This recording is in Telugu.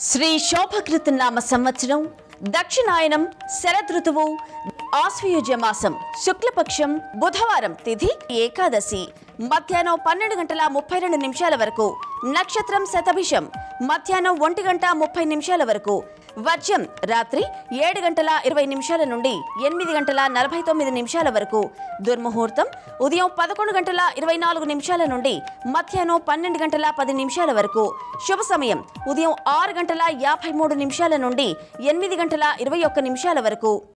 శ్రీ శోభకృత నామ సంవత్సరం దక్షిణాయనం శరదృతువు ఆశ్వయుజ మాసం శుక్లపక్షం బుధవారం తిథి ఏకాదశి మధ్యాహ్నం పన్నెండు గంటల ముప్పై రెండు నిమిషాల వరకు నక్షత్రం శతభిషం మధ్యాహ్నం ఒంటి గంట ముప్పై నిమిషాల వరకు వర్జం రాత్రి ఏడు గంటల ఇరవై నిమిషాల నుండి ఎనిమిది గంటల నలభై తొమ్మిది నిమిషాల వరకు దుర్ముహూర్తం ఉదయం పదకొండు గంటల ఇరవై నాలుగు నిమిషాల నుండి మధ్యాహ్నం పన్నెండు గంటల పది నిమిషాల వరకు శుభ సమయం ఉదయం ఆరు గంటల యాభై మూడు నిమిషాల నుండి ఎనిమిది గంటల ఇరవై ఒక్క నిమిషాల వరకు